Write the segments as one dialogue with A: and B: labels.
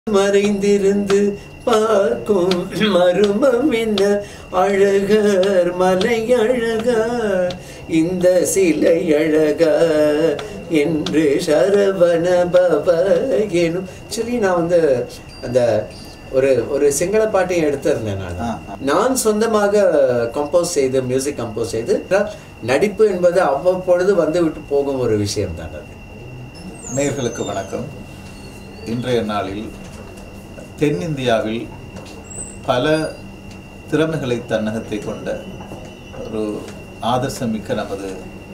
A: மறைந்திருந்து பார்க்கும் மருமம் என்ன அழகர் மலை அழகா இந்த சிலை அழகா என்று சரவண பவ எனும் சொல்லி நான் வந்து அந்த ஒரு ஒரு சிங்கள பாட்டையும் எடுத்திருந்தேன் நான்
B: ஆ,
A: நான் சொந்தமாக கம்போஸ் செய்து மியூசிக் கம்போஸ் செய்து நடிப்பு என்பது அவ்வப்பொழுது வந்து விட்டு போகும் ஒரு விஷயம் தான் அது
B: நேயர்களுக்கு வணக்கம் இன்றைய நாளில் தென்னிந்தியாவில் பல திறமைகளை தன்னகத்தை கொண்ட ஒரு ஆதர்சமிக்க நமது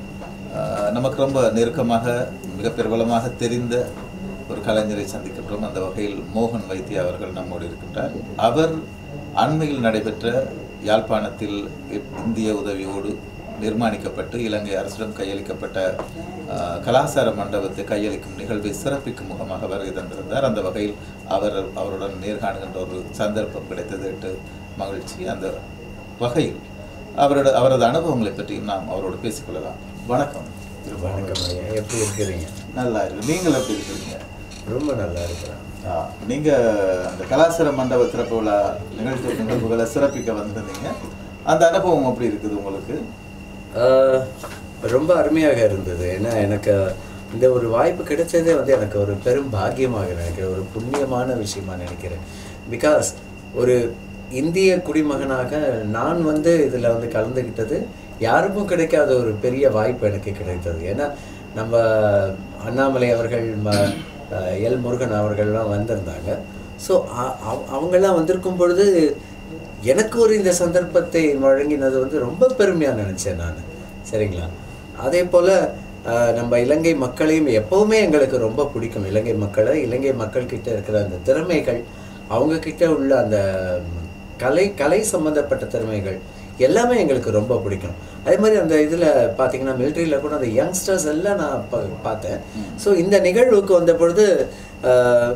B: ஆஹ், நமக்கு ரொம்ப நெருக்கமாக மிக பிரபலமாக தெரிந்த ஒரு கலைஞரை சந்திக்கின்றோம் அந்த வகையில் மோகன் வைத்தியா அவர்கள் நம்மோடு இருக்கின்றார் அவர் அண்மையில் நடைபெற்ற யாழ்ப்பாணத்தில் இ- இந்திய உதவியோடு நிர்மாணிக்கப்பட்டு இலங்கை அரசிடம் கையளிக்கப்பட்ட ஆஹ், கலாசார மண்டபத்தை கையளிக்கும் நிகழ்வை சிறப்பிக்கும் முகமாக வருகை தந்திருந்தார் அந்த வகையில் அவர் அவருடன் நேர்காணுகின்ற ஒரு சந்தர்ப்பம் கிடைத்தது எட்டு மகிழ்ச்சி அந்த வகையில் அவரோட அவரது அனுபவங்களை பற்றியும் நாம் அவரோடு பேசிக்கொள்ளலாம் வணக்கம் திரு மோகன்.
A: வணக்கம் ஐயா எப்படி இருக்கிறீங்க
B: நல்லா இருக்கு நீங்கள் எப்படி இருக்கிறீங்க
A: ரொம்ப நல்லா இருக்கிறேன்
B: ஆ, நீங்க அந்த கலாசார மண்டப திறப்பு விழா நிகழ்ச்சி நிகழ்வுகளை சிறப்பிக்க வந்திருந்தீங்க அந்த அனுபவம் எப்படி இருக்குது உங்களுக்கு
A: ஆஹ், ரொம்ப அருமையாக இருந்தது ஏன்னா எனக்கு இந்த ஒரு வாய்ப்பு கிடைச்சதே வந்து எனக்கு ஒரு பெரும் பாக்கியமாக நினைக்கிறேன் ஒரு புண்ணியமான விஷயமா நினைக்கிறேன் பிகாஸ் ஒரு இந்திய குடிமகனாக நான் வந்து இதில் வந்து கலந்துக்கிட்டது யாருக்கும் கிடைக்காத ஒரு பெரிய வாய்ப்பு எனக்கு கிடைத்தது ஏன்னா நம்ம அண்ணாமலை அவர்கள் ம- ஆஹ், எல் முருகன் அவர்கள்லாம் வந்திருந்தாங்க ஸோ அவங்கெல்லாம் வந்திருக்கும் பொழுது எனக்கு ஒரு இந்த சந்தர்ப்பத்தை வழங்கினது வந்து ரொம்ப பெருமையாக நினச்சேன் நான் சரிங்களா அதே போல் நம்ம இலங்கை மக்களையும் எப்போவுமே எங்களுக்கு ரொம்ப பிடிக்கும் இலங்கை மக்களை இலங்கை மக்கள்கிட்ட இருக்கிற அந்த திறமைகள் அவங்க கிட்ட உள்ள அந்த ம், கலை கலை சம்மந்தப்பட்ட திறமைகள் எல்லாமே எங்களுக்கு ரொம்ப பிடிக்கும் அதே மாதிரி அந்த இதில் பார்த்தீங்கன்னா மிலிட்ரியில் கூட அந்த யங்ஸ்டர்ஸ் எல்லாம் நான் பா- பார்த்தேன் ஸோ இந்த நிகழ்வுக்கு வந்த பொழுது ஆஹ்,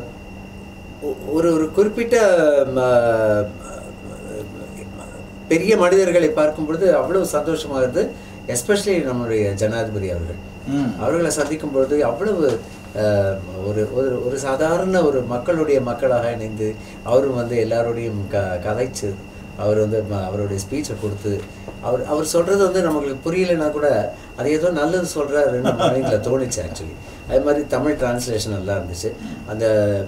A: ஒ- ஒரு ஒரு குறிப்பிட்ட ம, பெரிய மனிதர்களை பார்க்கும் பொழுது அவ்வளவு சந்தோஷமாக இருந்து எஸ்பெஷலி நம்முடைய ஜனாதிபதி அவர்கள்
B: ம்.
A: அவர்களை சந்திக்கும் பொழுது அவ்வளவு அஹ், ஒரு ஒரு ஒரு சாதாரண ஒரு மக்களுடைய மக்களாக இணைந்து அவரும் வந்து எல்லாரோடையும் க கதைச்சு அவர் வந்து ம- அவருடைய ஸ்பீச்சை கொடுத்து அவர் அவர் சொல்கிறது வந்து நமக்கு புரியலைன்னா கூட அது ஏதோ நல்லது சொல்கிறாருன்னு மைண்டில் தோணுச்சு ஆக்சுவலி அது மாதிரி தமிழ் டிரான்ஸ்லேஷன் நல்லா இருந்துச்சு அந்த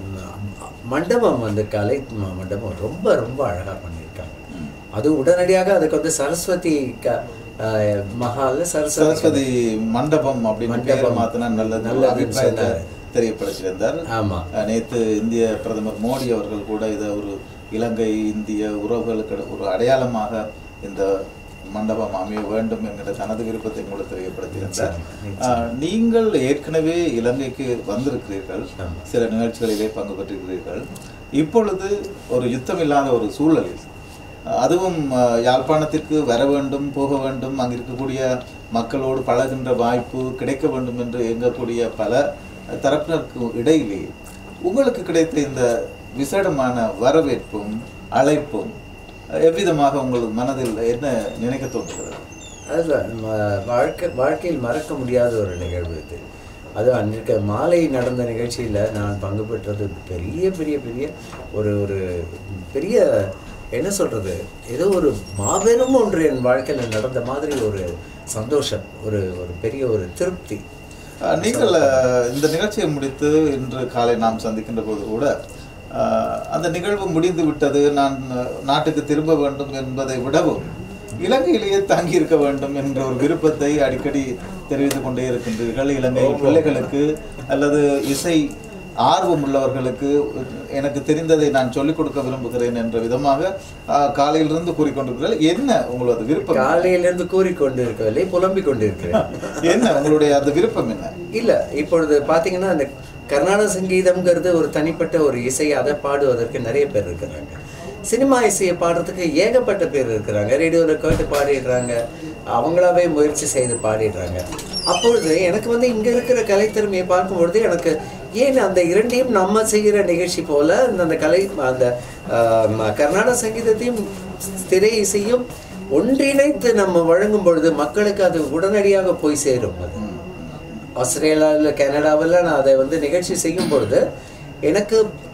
A: ம- மண்டபம் வந்து கலை ம- மண்டபம் ரொம்ப ரொம்ப அழகாக பண்ணியிருக்காங்க அது உடனடியாக அதுக்கு வந்து சரஸ்வதி க அஹ், மஹால்ல சரஸ்வதி
B: சரஸ்வதி மண்டபம் அப்படின்னு பேர்
A: மண்டபம்.
B: மாத்தினா நல்லது
A: நல்லதுன்னு
B: அபிப்பிராயத்தை
A: சொன்னாரு.
B: தெரியப்படுத்தியிருந்தார்
A: ஆமா
B: அஹ், நேத்து இந்திய பிரதமர் மோடி அவர்கள் கூட இதை ஒரு இலங்கை இந்திய உறவுகளுக்கு ஒரு அடையாளமாக இந்த மண்டபம் அமைய வேண்டும் என்கிற தனது விருப்பத்தை கூட தெரியப்படுத்தியிருந்தார்
A: நிச்சயமா,
B: அஹ், நீங்கள் ஏற்கனவே இலங்கைக்கு வந்திருக்கிறீர்கள்
A: ஆமா.
B: சில நிகழ்ச்சிகளிலே பங்கு பெற்றிருக்கிறீர்கள் இப்பொழுது ஒரு யுத்தம் இல்லாத ஒரு சூழலில் அஹ், அதுவும் அஹ், யாழ்ப்பாணத்திற்கு வர வேண்டும் போக வேண்டும் அங்கு இருக்கக்கூடிய மக்களோடு பழகின்ற வாய்ப்பு கிடைக்க வேண்டும் என்று இயங்கக்கூடிய பல தரப்பினருக்கு இடையிலே உங்களுக்கு கிடைத்த இந்த விசேடமான வரவேற்பும் அழைப்பும் அஹ், எவ்விதமாக உங்கள் மனதில் என்ன நினைக்க தோன்றுகிறது
A: அதுதான் நம்ம வாழ்க்கை வாழ்க்கையில் மறக்க முடியாத ஒரு நிகழ்வு இது அது அன்றைக்கு மாலை நடந்த நிகழ்ச்சியில் நான் பங்கு பெற்றது பெரிய பெரிய பெரிய ஒரு ஒரு பெரிய என்ன சொல்கிறது ஏதோ ஒரு மாபெரும் ஒன்று என் வாழ்க்கையில் நடந்த மாதிரி ஒரு சந்தோஷம் ஒரு ஒரு பெரிய ஒரு திருப்தி
B: அஹ், நீங்கள் அஹ், இந்த நிகழ்ச்சியை முடித்து இன்று காலை நாம் சந்திக்கின்ற போது கூட அஹ், அந்த நிகழ்வு முடிந்து விட்டது நான் அஹ், நாட்டுக்கு திரும்ப வேண்டும் என்பதை விடவும் இலங்கையிலேயே தங்கி இருக்க வேண்டும் என்ற ஒரு விருப்பத்தை அடிக்கடி தெரிவித்துக் கொண்டே இருக்கின்றீர்கள் இலங்கை பிள்ளைகளுக்கு அல்லது இசை ஆர்வம் உள்ளவர்களுக்கு எனக்கு தெரிந்ததை நான் சொல்லிக் கொடுக்க விரும்புகிறேன் என்ற விதமாக அஹ், காலையிலிருந்து கூறிக்கொண்டிருக்கிறீர்கள் என்ன உங்களது விருப்பம்
A: காலையிலிருந்து கூறிக்கொண்டு இருக்கவில்லை புலம்பிக் கொண்டிருக்கிறேன்
B: என்ன உங்களுடைய அந்த விருப்பம் என்ன
A: இல்ல இப்பொழுது பாத்தீங்கன்னா அந்த கர்நாடக சங்கீதம்ங்கிறது ஒரு தனிப்பட்ட ஒரு இசை அதை பாடுவதற்கு நிறைய பேர் இருக்கிறாங்க சினிமா இசையை பாடுறதுக்கு ஏகப்பட்ட பேர் இருக்கிறாங்க ரேடியோவில் கேட்டு பாடிடுறாங்க அவங்களாவே முயற்சி செய்து பாடிடுறாங்க அப்பொழுது எனக்கு வந்து இங்க இருக்கிற கலைத்திறமையை பார்க்கும்பொழுது எனக்கு ஏன் அந்த இரண்டையும் நம்ம செய்கிற நிகழ்ச்சி போல அந்த அந்த கலை அந்த ஆஹ், ம- கர்நாடக சங்கீதத்தையும் திரை இசையும் ஒன்றிணைத்து நம்ம வழங்கும் பொழுது மக்களுக்கு அது உடனடியாக போய் சேரும் அது ஆஸ்திரேலியாவில் கனடாவில் நான் அதை வந்து நிகழ்ச்சி செய்யும் பொழுது எனக்கு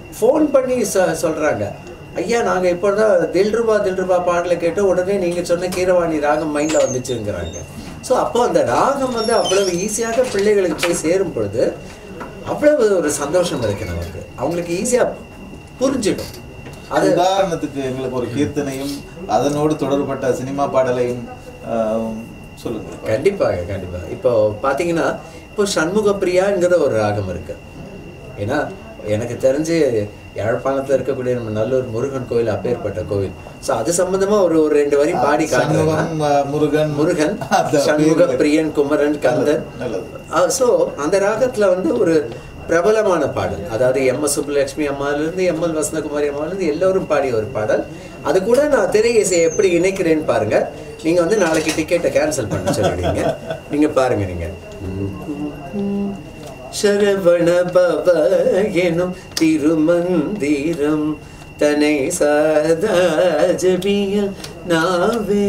A: ஃபோன் பண்ணி சொ சொல்கிறாங்க ஐயா நாங்கள் இப்போ தான் தில்ருபா தில்ருபா பாடலை கேட்டு உடனே நீங்கள் சொன்ன கீரவாணி ராகம் மைண்டில் வந்துச்சுங்கிறாங்க ஸோ அப்போ அந்த ராகம் வந்து அவ்வளவு ஈஸியாக பிள்ளைகளுக்கு போய் சேரும் பொழுது அவ்வளவு ஒரு சந்தோஷம் இருக்கு நமக்கு அவங்களுக்கு ஈஸியாக புரிஞ்சிடும்
B: அது உதாரணத்துக்கு எங்களுக்கு ஒரு கீர்த்தனையும் அதனோடு தொடர்பட்ட சினிமா பாடலையும் ஆஹ், சொல்லுங்க
A: கண்டிப்பாக கண்டிப்பாக இப்போ பார்த்தீங்கன்னா இப்போ சண்முக பிரியாங்கிற ஒரு ராகம் இருக்கு ஏன்னா எனக்கு தெரிஞ்சு யாழ்ப்பாணத்தில் இருக்கக்கூடிய நம்ம நல்லூர் முருகன் கோயில் அப்பேற்பட்ட கோவில் ஸோ அது சம்பந்தமா ஒரு ஒரு ரெண்டு வரி பாடி காட்டுறேன்
B: சண்முகம் ஆஹ், முருகன்
A: முருகன்
B: அந்த
A: சண்முக
B: பேர்கள்.
A: பிரியன் குமரன் கந்தன்
B: நல்லது
A: ஸோ அந்த ராகத்துல வந்து ஒரு பிரபலமான பாடல் அதாவது எம் எஸ் சுப்புலட்சுமி அம்மாவிலிருந்து எம் எல் வசந்தகுமாரி அம்மாவிலிருந்து எல்லோரும் பாடிய ஒரு பாடல் அது கூட நான் திரை இசையை எப்படி இணைக்கிறேன்னு பாருங்க நீங்க வந்து நாளைக்கு டிக்கெட்டை கேன்சல் பண்ண சொல்லிடுங்க நீங்க பாருங்க நீங்க சரவண பவ எனும் திருமந்திரம் தனை சதா ஜபிய நாவே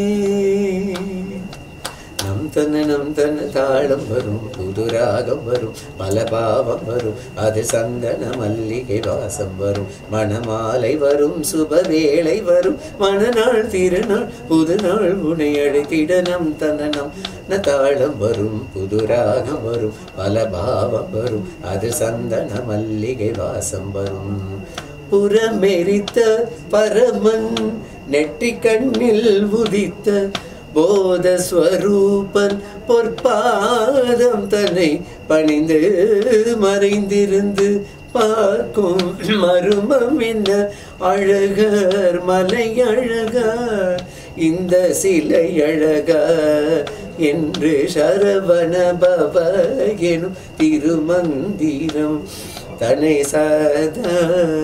A: நம் தன நம் தன தாளம் வரும் புது ராகம் வரும் பல பாவம் வரும் அது சந்தன மல்லிகை வாசம் வரும் மணமாலை வரும் சுபவேளை வரும் மணநாள் திருநாள் புது நாள் உனை அழைத்திட நம் தன நம் ந தாளம் வரும் புது ராகம் வரும் பல பாவம் வரும் அது சந்தன மல்லிகை வாசம் வரும் புறமெரித்த பரமன் நெற்றி கண்ணில் உதித்த போத ஸ்வரூபன் பொற்பாதம் தன்னை பணிந்து மறைந்திருந்து பார்க்கும் மருமம் என்ன அழகர் மலை அழகர் இந்த சிலை அழகர் என்று சரவண பவ எனும் திருமந்திரம் தனை சதா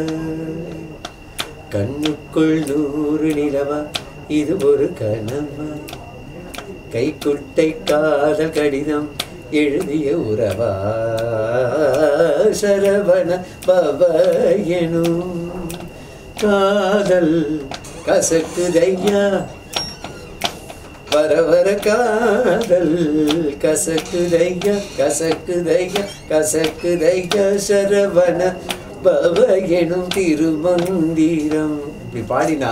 A: கண்ணுக்குள் நூறு நிலவா இது ஒரு கனவா கைக்குட்டை காதல் கடிதம் எழுதிய உறவா சரவண பவயனும் காதல் கசக்குதையா வர வர காதல் கசக்குதையா கசக்குதையா கசக்குதையா சரவண பவ எனும் திருமந்திரம் இப்படி பாடினா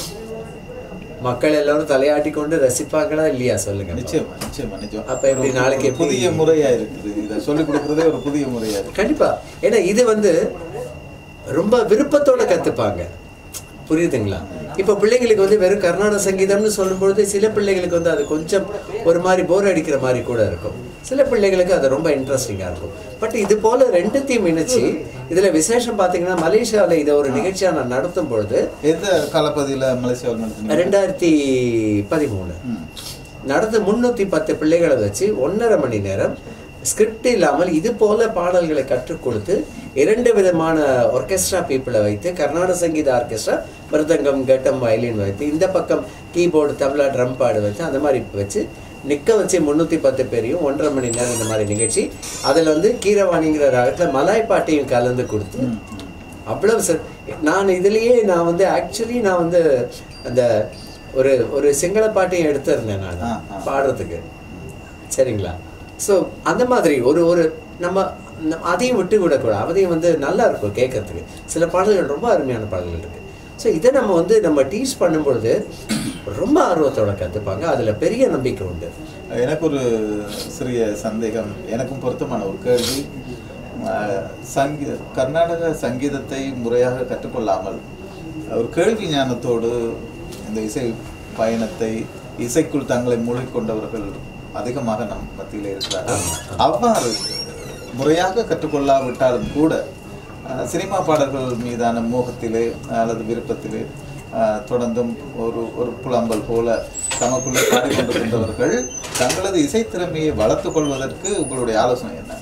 A: மக்கள் எல்லாரும் தலையாட்டி கொண்டு ரசிப்பாங்களா இல்லையா சொல்லுங்க
B: நிச்சயமா நிச்சயமா நிச்சயமா
A: அப்ப எப்படி
B: ஒரு
A: நாளைக்கு எப்படி-
B: புதிய முறையா இருக்குது இதை சொல்லிக் கொடுக்கறதே ஒரு புதிய முறையா இருக்கு
A: கண்டிப்பா ஏன்னா இது வந்து ரொம்ப விருப்பத்தோட கத்துப்பாங்க புரியுதுங்களா இப்போ பிள்ளைங்களுக்கு வந்து வெறும் கர்நாடக சங்கீதம்னு சொல்லும்பொழுது சில பிள்ளைங்களுக்கு வந்து அது கொஞ்சம் ஒரு மாதிரி போர் அடிக்கிற மாதிரி கூட இருக்கும் சில பிள்ளைகளுக்கு அது ரொம்ப இன்ட்ரெஸ்டிங்காக இருக்கும் பட் இது போல ரெண்டுத்தையும் இணைச்சு இதுல விசேஷம் பார்த்தீங்கன்னா மலேசியாவில் இதை ஒரு நிகழ்ச்சியா நான் நடத்தும் பொழுது
B: எந்த காலப்பகுதியில மலேசியாவில் நடத்தினீங்க
A: ரெண்டாயிரத்தி பதிமூணு
B: ம்.
A: நடந்து முன்னூத்தி பத்து பிள்ளைகளை வச்சு ஒன்றரை மணி நேரம் ஸ்கிரிப்ட் இல்லாமல் இது போல பாடல்களை கற்றுக் கொடுத்து இரண்டு விதமான ஆர்கெஸ்ட்ரா பீப்புளை வைத்து கர்நாடக சங்கீத ஆர்கெஸ்ட்ரா மிருதங்கம் கட்டம் வயலின் வைத்து இந்த பக்கம் கீபோர்டு தபலா ட்ரம் பாடு வச்சு அந்த மாதிரி வச்சு நிற்க வச்சு முந்நூற்றி பத்து பேரையும் ஒன்றரை மணி நேரம் இந்த மாதிரி நிகழ்ச்சி அதில் வந்து கீரவாணிங்கிற ராகத்தில் மலாய் பாட்டையும் கலந்து கொடுத்து அவ்வளவு சார் நான் இதுலயே நான் வந்து ஆக்சுவலி நான் வந்து அந்த ஒரு ஒரு சிங்கள பாட்டையும் எடுத்திருந்தேன் நான்
B: ஆ, ஆ.
A: பாடுறதுக்கு சரிங்களா ஸோ அந்த மாதிரி ஒரு ஒரு நம்ம ந- அதையும் விட்டு விடக்கூடாது அதையும் வந்து நல்லா இருக்கும் கேட்கறதுக்கு சில பாடல்கள் ரொம்ப அருமையான பாடல்கள் இருக்கு ஸோ இதை நம்ம வந்து நம்ம டீச் பண்ணும்பொழுது ரொம்ப ஆர்வத்தோட கற்றுப்பாங்க அதில் பெரிய நம்பிக்கை உண்டு
B: எனக்கு ஒரு சிறிய சந்தேகம் எனக்கும் பொருத்தமான ஒரு கேள்வி அஹ், சங்கீ கர்நாடக சங்கீதத்தை முறையாக கற்றுக்கொள்ளாமல் ஒரு கேள்வி ஞானத்தோடு இந்த இசை பயணத்தை இசைக்குள் தங்களை மூழ்கிக்கொண்டவர்கள் அதிகமாக நம் மத்தியில் இருக்கிறார்கள் அவ்வாறு முறையாக கற்றுக்கொள்ளாவிட்டாலும் கூட அஹ், சினிமா பாடல்கள் மீதான மோகத்திலே அல்லது விருப்பத்திலே அஹ், தொடர்ந்தும் ஒரு ஒரு புலம்பல் போல தமக்குள்ளே பாடிக்கொண்டிருக்கின்றவர்கள் தங்களது இசைத்திறமையை வளர்த்துக் கொள்வதற்கு உங்களுடைய ஆலோசனை என்ன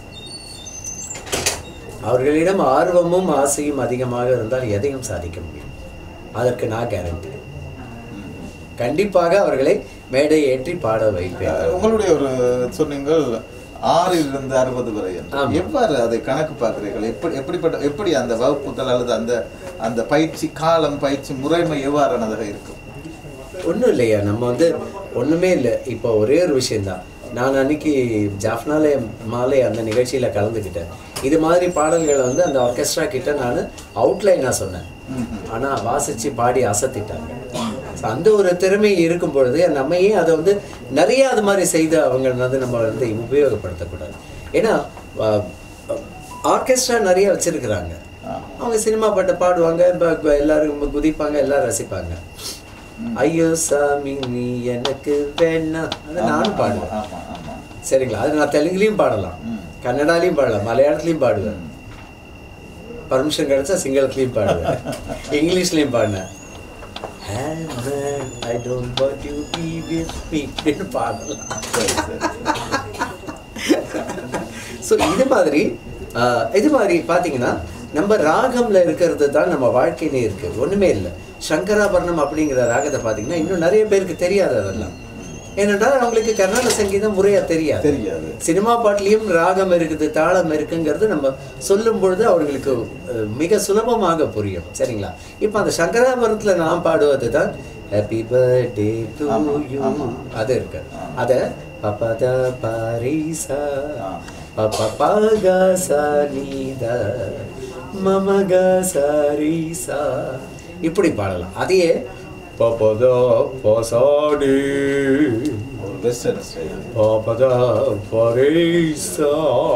A: அவர்களிடம் ஆர்வமும் ஆசையும் அதிகமாக இருந்தால் எதையும் சாதிக்க முடியும் அதற்கு நான் கேரண்டி கண்டிப்பாக அவர்களை மேடை ஏற்றி பாட வைப்பேன்
B: அஹ், உங்களுடைய ஒரு சொன்னீங்கள் ஆறில் இருந்து அறுபது வரை என்று.
A: ஆமா.
B: எவ்வாறு அதை கணக்கு பார்க்கிறீர்கள் எப்படி எப்படிப்பட்ட எப்படி அந்த வகுப்புகள் அல்லது அந்த அந்த பயிற்சி காலம் பயிற்சி முறைமை எவ்வாறானதாக இருக்கும்
A: ஒன்றும் இல்லையா நம்ம வந்து ஒன்றுமே இல்லை இப்போ ஒரே ஒரு விஷயம்தான் நான் அன்னைக்கு ஜாஃப்னாலே மாலை அந்த நிகழ்ச்சியில் கலந்துக்கிட்டேன் இது மாதிரி பாடல்களை வந்து அந்த ஆர்கெஸ்ட்ரா கிட்ட நான் அவுட்லைனாக சொன்னேன் ஆனால் வாசித்து பாடி அசத்திட்டாங்க So, அந்த ஒரு திறமை இருக்கும் பொழுது நம்ம ஏன் அதை வந்து நிறைய அது மாதிரி செய்து அவங்க வந்து நம்ம வந்து உபயோகப்படுத்தக்கூடாது ஏன்னா ஆர்கெஸ்ட்ரா நிறைய வச்சிருக்கிறாங்க அவங்க சினிமா பாட்டை பாடுவாங்க இப்ப எல்லாரும் குதிப்பாங்க எல்லாரும் ரசிப்பாங்க ஐயோ சாமி நீ எனக்கு வேணா அதை நானும் பாடுவேன்
B: ஆமா ஆமா
A: சரிங்களா அது நான் தெலுங்குலையும் பாடலாம்
B: ம்.
A: கன்னடாலையும் பாடலாம் மலையாளத்துலையும் பாடுவேன் பர்மிஷன் கிடைச்சா சிங்களத்துலையும் பாடுவேன் இங்கிலீஷ்லையும் பாடினேன் I don't what you be with me அப்படின்னு பாடலாம்
B: சரி சரி
A: ஸோ இது மாதிரி ஆஹ், இது மாதிரி பார்த்தீங்கன்னா நம்ம ராகம்ல இருக்கிறது தான் நம்ம வாழ்க்கையிலே இருக்கு ஒண்ணுமே இல்லை சங்கராபரணம் அப்படிங்கிற ராகத்தை பார்த்தீங்கன்னா இன்னும் நிறைய பேருக்கு தெரியாது அதெல்லாம் ஏனென்றால் அவங்களுக்கு கர்நாடக சங்கீதம் முறையா தெரியாது
B: தெரியாது
A: சினிமா பாட்டிலையும் ராகம் இருக்குது தாளம் இருக்குங்கிறது நம்ம சொல்லும் பொழுது அவர்களுக்கு அஹ், மிக சுலபமாக புரியும் சரிங்களா இப்போ அந்த சங்கராபுரத்துல நான் பாடுவது தான் ஹாப்பி பர்த்டே டு யூ அது இருக்கு அத பபத பாரிசா பப பாக சனித மமக சரிசா இப்படி பாடலாம் அதையே பபத பசாடி
B: ஒரு western style
A: Papada Parisa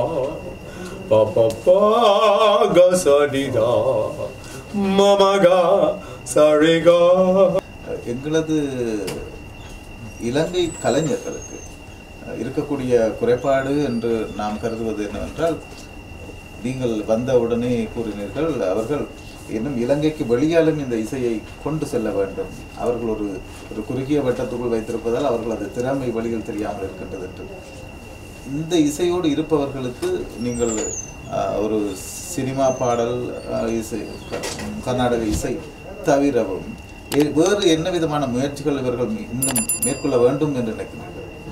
A: Papa Gasadida Mamaga Sariga
B: எங்களது இலங்கை கலைஞர்களுக்கு அஹ், இருக்கக்கூடிய குறைபாடு என்று நாம் கருதுவது என்னவென்றால் நீங்கள் வந்த உடனே கூறினீர்கள் அவர்கள் இன்னும் இலங்கைக்கு வெளியாலும் இந்த இசையை கொண்டு செல்ல வேண்டும் அவர்கள் ஒரு ஒரு குறுகிய வட்டத்துக்குள் வைத்திருப்பதால் அவர்கள் அது திறமை வழியில் தெரியாமல் இருக்கின்றது என்று இந்த இசையோடு இருப்பவர்களுக்கு நீங்கள் அஹ், ஒரு சினிமா பாடல் அஹ், இசை க- கர்நாடக இசை தவிரவும் இ- வேறு என்ன விதமான முயற்சிகள் இவர்கள் மி- இன்னும் மேற்கொள்ள வேண்டும் என்று நினைக்கிறீர்கள்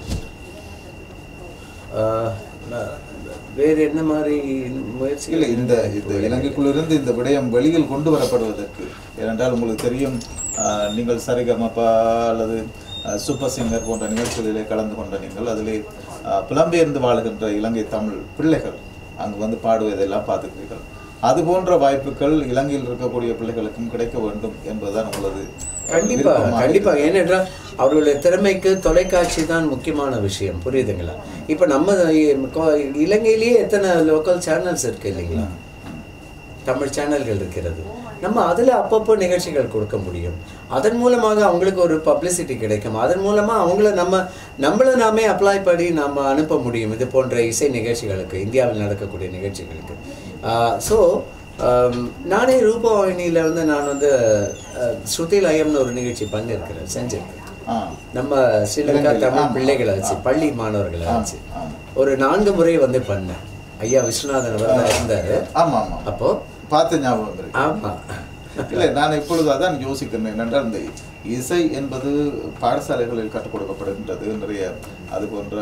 A: வேறு என்ன மாதிரி முயற்சி
B: இல்லை இந்த இந்த இலங்கைக்குள்ளிருந்து இந்த விடயம் வெளியில் கொண்டு வரப்படுவதற்கு ஏனென்றால் உங்களுக்கு தெரியும் அஹ், நீங்கள் சரிகமபா அல்லது அஹ், சூப்பர் சிங்கர் போன்ற நிகழ்ச்சிகளிலே கலந்து கொண்ட நீங்கள் அதிலே அஹ், புலம்பெயர்ந்து வாழுகின்ற இலங்கை தமிழ் பிள்ளைகள் அங்கு வந்து பாடுவதெல்லாம் பார்த்துக்கிறீர்கள் அது போன்ற வாய்ப்புகள் இலங்கையில் இருக்கக்கூடிய பிள்ளைகளுக்கும் கிடைக்க வேண்டும் என்பதுதான் உங்களது
A: கண்டிப்பா
B: விருப்பமாக
A: கண்டிப்பா ஏனென்றால் அவர்களுடைய திறமைக்கு தொலைக்காட்சி தான் முக்கியமான விஷயம் புரியுதுங்களா இப்போ நம்ம கொ- இலங்கையிலேயே எத்தனை லோக்கல் சேனல்ஸ் இருக்கு இல்லைங்களா தமிழ் சேனல்கள் இருக்கிறது நம்ம அதில் அப்பப்போ நிகழ்ச்சிகள் கொடுக்க முடியும் அதன் மூலமாக அவங்களுக்கு ஒரு பப்ளிசிட்டி கிடைக்கும் அதன் மூலமாக அவங்கள நம்ம நம்மளை நாமே அப்ளை பண்ணி நம்ம அனுப்ப முடியும் இது போன்ற இசை நிகழ்ச்சிகளுக்கு இந்தியாவில் நடக்கக்கூடிய நிகழ்ச்சிகளுக்கு ஸோ நானே ரூபவாகினியில் வந்து நான் வந்து அஹ், ஸ்ருதி லயம்னு ஒரு நிகழ்ச்சி பண்ணியிருக்கிறேன் செஞ்சிருக்கேன்
B: ஆ
A: நம்ம ஸ்ரீலங்கா
B: இலங்கையில,
A: தமிழ்
B: ஆமா,
A: பிள்ளைகளை வச்சு
B: ஆமா.
A: பள்ளி மாணவர்களை
B: ஆமா,
A: வச்சு
B: ஆமா.
A: ஒரு நான்கு முறை வந்து பண்ணேன் ஐயா விஸ்வநாதன் அவர் தான் இருந்தாரு
B: ஆமா ஆமா
A: அப்போ
B: பார்த்த ஞாபகம் இருக்கு
A: ஆமா
B: இல்லை நான் இப்பொழுது அதான் யோசிக்கிறேன் என்னென்றால் இந்த இசை என்பது பாடசாலைகளில் கற்றுக் கொடுக்கப்படுகின்றது நிறைய அது போன்ற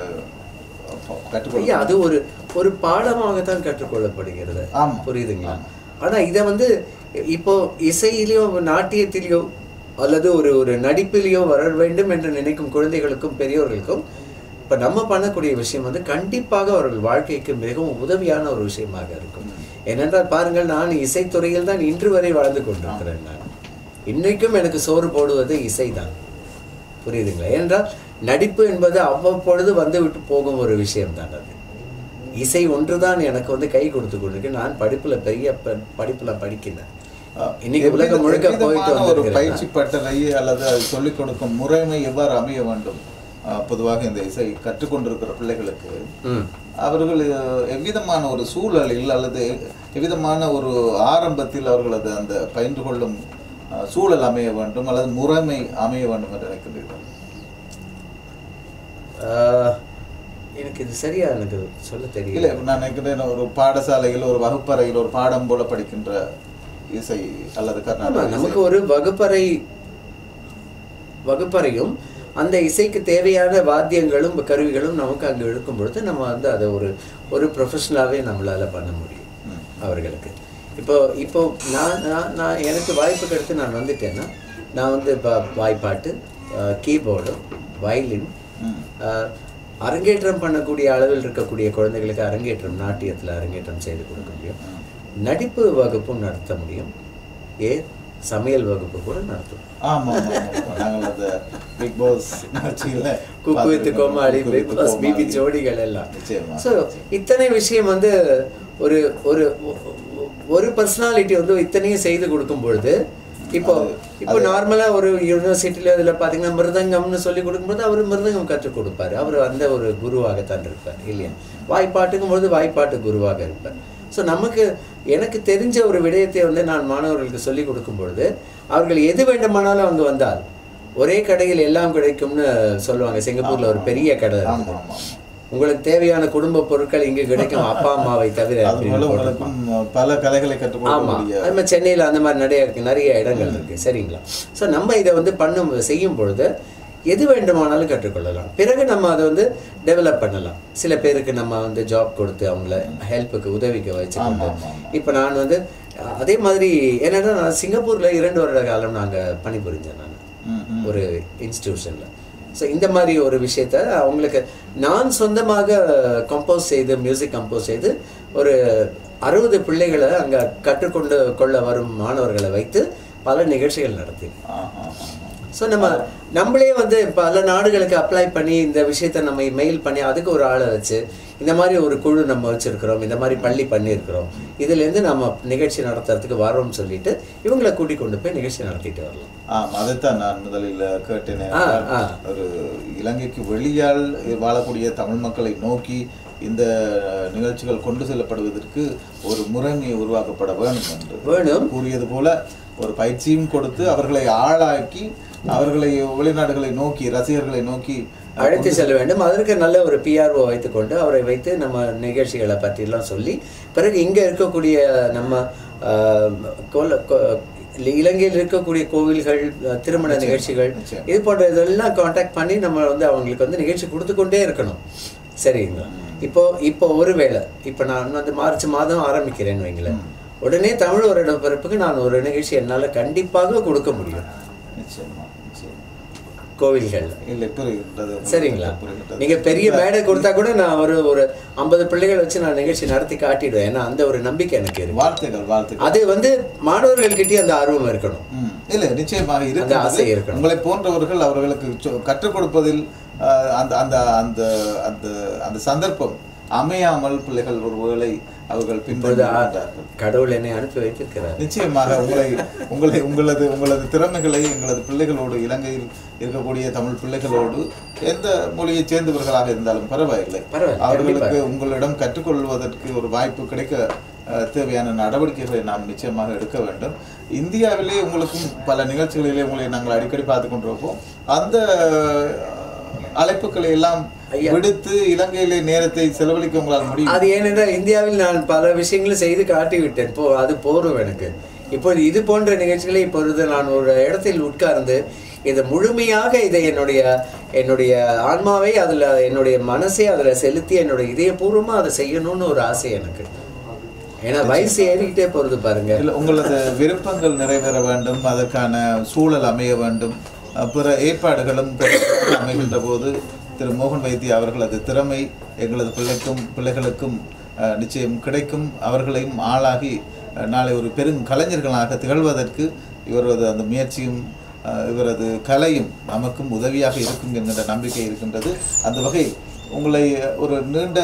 B: கற்றுக்
A: ஐயா
B: கொடுக்க
A: அது ஒரு ஒரு பாடமாக தான் கற்றுக்கொள்ளப்படுகிறது
B: ஆமா.
A: புரியுதுங்களா ஆனா இதை வந்து இப்போ இசையிலையோ நாட்டியத்திலேயோ அல்லது ஒரு ஒரு நடிப்பிலேயோ வர வேண்டும் என்று நினைக்கும் குழந்தைகளுக்கும் பெரியோர்களுக்கும் இப்ப நம்ம பண்ணக்கூடிய விஷயம் வந்து கண்டிப்பாக அவர்கள் வாழ்க்கைக்கு மிகவும் உதவியான ஒரு விஷயமாக இருக்கும் ஏனென்றால் பாருங்கள் நான் இசைத்துறையில் தான் இன்று வரை வாழ்ந்து கொண்டிருக்கிறேன் நான் இன்றைக்கும் எனக்கு சோறு போடுவது இசைதான் புரியுதுங்களா ஏனென்றால் நடிப்பு என்பது அவ்வப்பொழுது வந்து விட்டு போகும் ஒரு விஷயம்தான் அது இசை ஒன்றுதான் எனக்கு வந்து கை கொடுத்து கொண்டிருக்கு நான் படிப்புல பெரிய ப- படிப்புல படிக்கிறேன் இன்னைக்கு உலகம் முழுக்க
B: எவ்வித-
A: போயிட்டு
B: எவ்விதமான ஒரு
A: வந்திருக்கிறேன்
B: பயிற்சி பட்டறை அல்லது அது சொல்லிக் கொடுக்கும் முறைமை எவ்வாறு அமைய வேண்டும் அஹ், பொதுவாக இந்த இசை கற்றுக்கொண்டிருக்கிற பிள்ளைகளுக்கு
A: ம்
B: அவர்கள் அஹ், எவ்விதமான ஒரு சூழலில் அல்லது எவ்விதமான ஒரு ஆரம்பத்தில் அவர்களது அந்த பயின்று கொள்ளும் அஹ், சூழல் அமைய வேண்டும் அல்லது முறைமை அமைய வேண்டும் என்று நினைக்கிறீர்கள்
A: ஆஹ், எனக்கு இது சரியா எனக்கு சொல்ல தெரியல
B: இல்லை நான் நினைக்கிறேன் ஒரு பாடசாலையில் ஒரு வகுப்பறையில் ஒரு பாடம் போல படிக்கின்ற இசை அல்லது
A: ஆமா
B: கர்நாடக இசை.
A: நமக்கு ஒரு வகுப்பறை வகுப்பறையும் அந்த இசைக்கு தேவையான வாத்தியங்களும் கருவிகளும் நமக்கு அங்கே இருக்கும் பொழுது நம்ம வந்து அதை ஒரு ஒரு ப்ரொஃபஷனலாகவே நம்மளால பண்ண முடியும்
B: ம்.
A: அவர்களுக்கு இப்போ இப்போ நான் நான் நான் எனக்கு வாய்ப்பு கிடைத்து நான் வந்துட்டேன்னா நான் வந்து இப்போ வாய்ப்பாட்டு கீபோர்டு வயலின்
B: ம்.
A: அரங்கேற்றம் பண்ணக்கூடிய அளவில் இருக்கக்கூடிய குழந்தைகளுக்கு அரங்கேற்றம் நாட்டியத்தில் அரங்கேற்றம் செய்து கொடுக்க முடியும் நடிப்பு வகுப்பும் நடத்த முடியும் ஏ சமையல் வகுப்பு கூட நடத்தும்
B: ஆமா ஆமா, ஆமா. நாங்கள் அந்த பிக் பாஸ் நிகழ்ச்சியில
A: cook with Comali
B: cook
A: Bigg
B: with
A: boss BB
B: Comali.
A: ஜோடிகள் எல்லாம்
B: நிச்சயமா.
A: ஸோ இத்தனை விஷயம் வந்து ஒரு ஒரு ஒரு பர்சனாலிட்டி வந்து இத்தனையும் செய்து கொடுக்கும் பொழுது இப்போ இப்போ நார்மலா ஒரு யூனிவர்சிட்டியில இதுல பாத்தீங்கன்னா மிருதங்கம்னு சொல்லி கொடுக்கும்போது அவர் மிருதங்கம் கற்றுக் கொடுப்பாரு அவர் அந்த ஒரு குருவாகத்தான் இருப்பார் இல்லையா வாய்ப்பாட்டுக்கும் பொழுது வாய்ப்பாட்டு குருவாக இருப்பார் ஸோ நமக்கு எனக்கு தெரிஞ்ச ஒரு விடயத்தை வந்து நான் மாணவர்களுக்கு சொல்லி கொடுக்கும் பொழுது அவர்கள் எது வேண்டுமானாலும் அங்கு வந்தால் ஒரே கடையில் எல்லாம் கிடைக்கும்னு சொல்லுவாங்க சிங்கப்பூர்ல ஒரு பெரிய கடை
B: ஆமா
A: இருக்குது.
B: ஆமா ஆமா.
A: உங்களுக்கு தேவையான குடும்ப பொருட்கள் இங்கு கிடைக்கும் அப்பா அம்மாவை தவிர
B: அது
A: அப்படின்னு
B: போல
A: போட்டிருப்பான்.
B: உங்களுக்கும் பல கலைகளை கற்றுக்
A: ஆமா
B: கொடுக்கக்கூடிய
A: அது மாதிரி சென்னையில் அந்த மாதிரி நிறைய இருக்கு நிறைய இடங்கள் இருக்கு சரிங்களா ஸோ நம்ம இதை வந்து பண்ணும் செய்யும் பொழுது எது வேண்டுமானாலும் கற்றுக்கொள்ளலாம் பிறகு நம்ம அதை வந்து டெவலப் பண்ணலாம் சில பேருக்கு நம்ம வந்து ஜாப் கொடுத்து அவங்கள ஹெல்ப்புக்கு உதவிக்கு வச்சுக்கொண்டு
B: ஆமா, ஆமா.
A: இப்போ நான் வந்து அஹ், அதே மாதிரி என்னன்னா நான் சிங்கப்பூர்ல இரண்டு வருட காலம் நாங்க பணிபுரிஞ்சேன் நான்
B: ம், ம்.
A: ஒரு இன்ஸ்டிடியூஷன்ல ஸோ இந்த மாதிரி ஒரு விஷயத்த அவங்களுக்கு நான் சொந்தமாக கம்போஸ் செய்து மியூசிக் கம்போஸ் செய்து ஒரு அறுபது பிள்ளைகளை அங்க கற்றுக்கொண்டு கொள்ள வரும் மாணவர்களை வைத்து பல நிகழ்ச்சிகள் நடத்தி
B: ஆ, ஆ, ஆ, ஆ.
A: ஸோ நம்ம நம்மளே வந்து பல நாடுகளுக்கு அப்ளை பண்ணி இந்த விஷயத்த நம்ம மெயில் பண்ணி அதுக்கு ஒரு ஆளை வச்சு இந்த மாதிரி ஒரு குழு நம்ம வச்சிருக்கிறோம் இந்த மாதிரி பள்ளி பண்ணியிருக்கிறோம் இதுலேருந்து நம்ம நிகழ்ச்சி நடத்துறதுக்கு வரோம்னு சொல்லிட்டு இவங்களை கூட்டிக் கொண்டு போய் நிகழ்ச்சி நடத்திட்டு வரலாம்
B: ஆம் அதைத்தான் நான் முதலில் கேட்டேன்
A: ஆ, ஆ.
B: ஒரு இலங்கைக்கு வெளியால் வாழக்கூடிய தமிழ் மக்களை நோக்கி இந்த நிகழ்ச்சிகள் கொண்டு செல்லப்படுவதற்கு ஒரு முறைமை உருவாக்கப்பட வேண்டும் என்று
A: வேணும்.
B: கூறியது போல ஒரு பயிற்சியும் கொடுத்து அவர்களை ஆளாக்கி அவர்களை வெளிநாடுகளை நோக்கி ரசிகர்களை நோக்கி
A: அழைத்து செல்ல வேண்டும் அதற்கு நல்ல ஒரு பிஆர்ஓ வைத்துக்கொண்டு அவரை வைத்து நம்ம நிகழ்ச்சிகளை பற்றிலாம் சொல்லி பிறகு இங்கே இருக்கக்கூடிய நம்ம ஆஹ், கொல்ல- கொ- இலங்கையில் இருக்கக்கூடிய கோவில்கள் அஹ், திருமண நிகழ்ச்சிகள்
B: நிச்சயம்.
A: இது போன்ற இதெல்லாம் காண்டாக்ட் பண்ணி நம்ம வந்து அவங்களுக்கு வந்து நிகழ்ச்சி கொடுத்து கொண்டே இருக்கணும் சரிங்களா இப்போ இப்போ ஒருவேளை இப்போ நான் வந்து மார்ச் மாதம் ஆரம்பிக்கிறேன்னு வைங்களேன் உடனே தமிழ் ஒரு பிறப்புக்கு நான் ஒரு நிகழ்ச்சி என்னால் கண்டிப்பாக கொடுக்க முடியும்
B: நிச்சயமா நிச்சயமா
A: கோவில்கள்ல
B: இல்லை புரிகின்றது
A: சரிங்களா
B: புரிகின்றது.
A: நீங்க பெரிய மேடை கொடுத்தா கூட நான் ஒரு ஒரு ஐம்பது பிள்ளைகள் வச்சு நான் நிகழ்ச்சி நடத்தி காட்டிடுவேன் ஏன்னா அந்த ஒரு நம்பிக்கை எனக்கு இருக்கு
B: வாழ்த்துக்கள் வாழ்த்துக்கள்
A: அது வந்து மாணவர்கள்கிட்டயும் அந்த ஆர்வம் இருக்கணும்
B: ம். இல்ல நிச்சயமாக
A: அந்த ஆசை
B: இருக்கிறது
A: இருக்கணும்.
B: உங்களை போன்றவர்கள் அவர்களுக்கு சொ- கற்றுக் கொடுப்பதில் அஹ், அந்த அந்த அந்த அந்த அந்த சந்தர்ப்பம் அமையாமல் பிள்ளைகள் ஒருவேளை அவர்கள்
A: இப்பொழுது ஆ-
B: பின்தொடர்கிறார்கள்
A: கடவுள் என்னை அனுப்பி வைத்திருக்கிறார்
B: நிச்சயமாக உங்களை உங்களை உங்களது உங்களது திறமைகளை எங்களது பிள்ளைகளோடு இலங்கையில் இருக்கக்கூடிய தமிழ் பிள்ளைகளோடு எந்த மொழியைச் சேர்ந்தவர்களாக இருந்தாலும் பரவாயில்லை
A: பரவாயில்லை,
B: அவர்களுக்கு உங்களிடம் கற்றுக்கொள்வதற்கு ஒரு வாய்ப்பு கிடைக்க அஹ், தேவையான நடவடிக்கைகளை நாம் நிச்சயமாக எடுக்க வேண்டும் இந்தியாவிலே உங்களுக்கும் பல நிகழ்ச்சிகளிலே உங்களை நாங்கள் அடிக்கடி பார்த்து கொண்டிருப்போம் அந்த அஹ், அழைப்புகளை எல்லாம்
A: ஐயா.
B: விடுத்து இலங்கையிலே நேரத்தை செலவழிக்க உங்களால் முடியும்
A: அது ஏனென்றால் இந்தியாவில் நான் பல விஷயங்களும் செய்து காட்டி விட்டேன் போ அது போரும் எனக்கு இப்போது இது போன்ற நிகழ்ச்சிகளை இப்பொழுது நான் ஒரு இடத்தில் உட்கார்ந்து இதை முழுமையாக இதை என்னுடைய என்னுடைய ஆன்மாவை அதில் என்னுடைய மனசை அதில் செலுத்தி என்னுடைய இதயபூர்வமாக அதை செய்யணும்னு ஒரு ஆசை எனக்கு ஏன்னா வயசு ஏறிக்கிட்டே போகிறது பாருங்க
B: இல்ல, உங்களது விருப்பங்கள் நிறைவேற வேண்டும் அதற்கான சூழல் அமைய வேண்டும் அஹ் பிற ஏற்பாடுகளும் அமைகின்ற போது திரு மோகன் வைத்திய அவர்களது திறமை எங்களது பிள்ளைக்கும் பிள்ளைகளுக்கும் அஹ், நிச்சயம் கிடைக்கும் அவர்களையும் ஆளாகி அஹ், நாளை ஒரு பெரும் கலைஞர்களாக திகழ்வதற்கு இவரது அந்த முயற்சியும் அஹ், இவரது கலையும் நமக்கும் உதவியாக இருக்கும் என்கின்ற நம்பிக்கை இருக்கின்றது அந்த வகையில் உங்களை ஒரு நீண்ட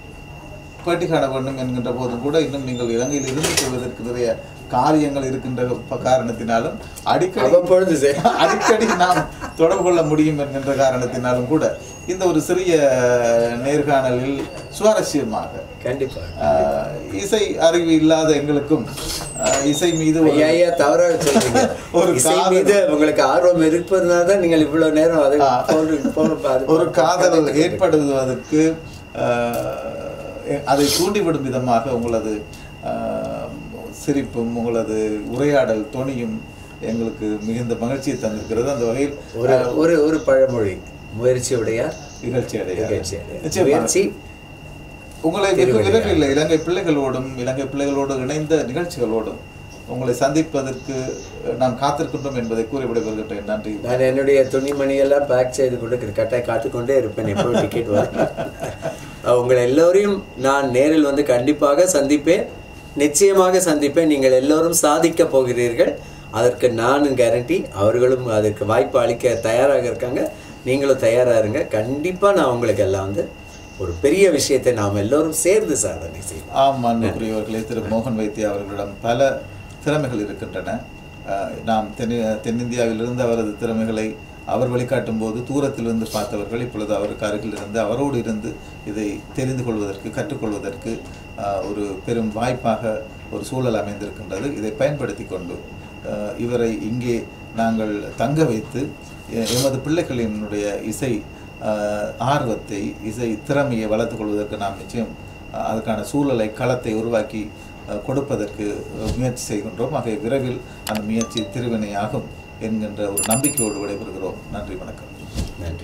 B: பேட்டி காண வேண்டும் என்கின்ற போதும் கூட இன்னும் நீங்கள் இலங்கையில் இருந்து கொள்வதற்கு நிறைய காரியங்கள் இருக்கின்ற ப- காரணத்தினாலும் அடிக்கடி
A: அவ்வப்பொழுது செய்-
B: அடிக்கடி நாம் தொடர்பு கொள்ள முடியும் என்கின்ற காரணத்தினாலும் கூட இந்த ஒரு சிறிய நேர்காணலில் சுவாரஸ்யமாக
A: கண்டிப்பா
B: ஆஹ், இசை அறிவு இல்லாத எங்களுக்கும் ஆஹ், இசை மீது ஒரு
A: ஐயா ஐயா தவறாக சொல்றீங்க
B: ஒரு
A: இசை
B: காதல்.
A: மீது உங்களுக்கு ஆர்வம் இருப்பதனால தான் நீங்கள் இவ்வளவு நேரம் அதை
B: ஆ.
A: போன்று போன்று அது-
B: ஒரு காதல் ஏற்படுவதற்கு ஆஹ், அதை தூண்டிவிடும் விதமாக உங்களது ஆஹ், சிரிப்பும் உங்களது உரையாடல் தொனியும் எங்களுக்கு மிகுந்த மகிழ்ச்சியை தந்திருக்கிறது அந்த வகையில்
A: ஒரு ஒரு ஒரு பழமொழி முயற்சி உடையார்
B: நிகழ்ச்சி அடைய
A: நிகழ்ச்சி அடையார்.
B: நிச்சயமாக.
A: முயற்சி
B: உங்களை வெகு விரைவில் இலங்கை பிள்ளைகளோடும் இலங்கை பிள்ளைகளோடு இணைந்த நிகழ்ச்சிகளோடும் உங்களை சந்திப்பதற்கு நாம் காத்திருக்கின்றோம் என்பதை கூறி விடைபெறுகின்றேன் நன்றி
A: நான் என்னுடைய துணிமணியெல்லாம் பேக் செய்து கொண்டு கரெக்டாக காத்துக்கொண்டே இருப்பேன் எப்போ டிக்கெட் வரும் அஹ் உங்களை எல்லோரையும் நான் நேரில் வந்து கண்டிப்பாக சந்திப்பேன் நிச்சயமாக சந்திப்பேன் நீங்கள் எல்லோரும் சாதிக்க போகிறீர்கள் அதற்கு நானும் கேரண்டி அவர்களும் அதற்கு வாய்ப்பு அளிக்க தயாராக இருக்காங்க நீங்களும் தயாராக இருங்க கண்டிப்பாக நான் உங்களுக்கு எல்லாம் வந்து ஒரு பெரிய விஷயத்தை நாம் எல்லோரும் சேர்ந்து சாதனை செய்வோம்
B: ஆம் அன்புக்குரியவர்களே திரு மோகன் வைத்திய அவர்களிடம் பல திறமைகள் இருக்கின்றன அஹ், நாம் தென் தென்னிந்தியாவிலிருந்து அவரது திறமைகளை அவர் வழிகாட்டும் போது தூரத்திலிருந்து பார்த்தவர்கள் இப்பொழுது அவருக்கு அருகில் இருந்து அவரோடு இருந்து இதை தெரிந்து கொள்வதற்கு கற்றுக்கொள்வதற்கு அஹ், ஒரு பெரும் வாய்ப்பாக ஒரு சூழல் அமைந்திருக்கின்றது இதை பயன்படுத்தி கொண்டு அஹ், இவரை இங்கே நாங்கள் தங்க வைத்து எ- எமது பிள்ளைகளினுடைய இசை அஹ், ஆர்வத்தை இசை திறமையை வளர்த்துக் கொள்வதற்கு நாம் நிச்சயம் அஹ், அதுக்கான சூழலை களத்தை உருவாக்கி அஹ், கொடுப்பதற்கு அஹ், முயற்சி செய்கின்றோம் ஆகவே விரைவில் அந்த முயற்சி திருவினையாகும் என்கின்ற ஒரு நம்பிக்கையோடு விடைபெறுகிறோம் நன்றி வணக்கம்
A: நன்றி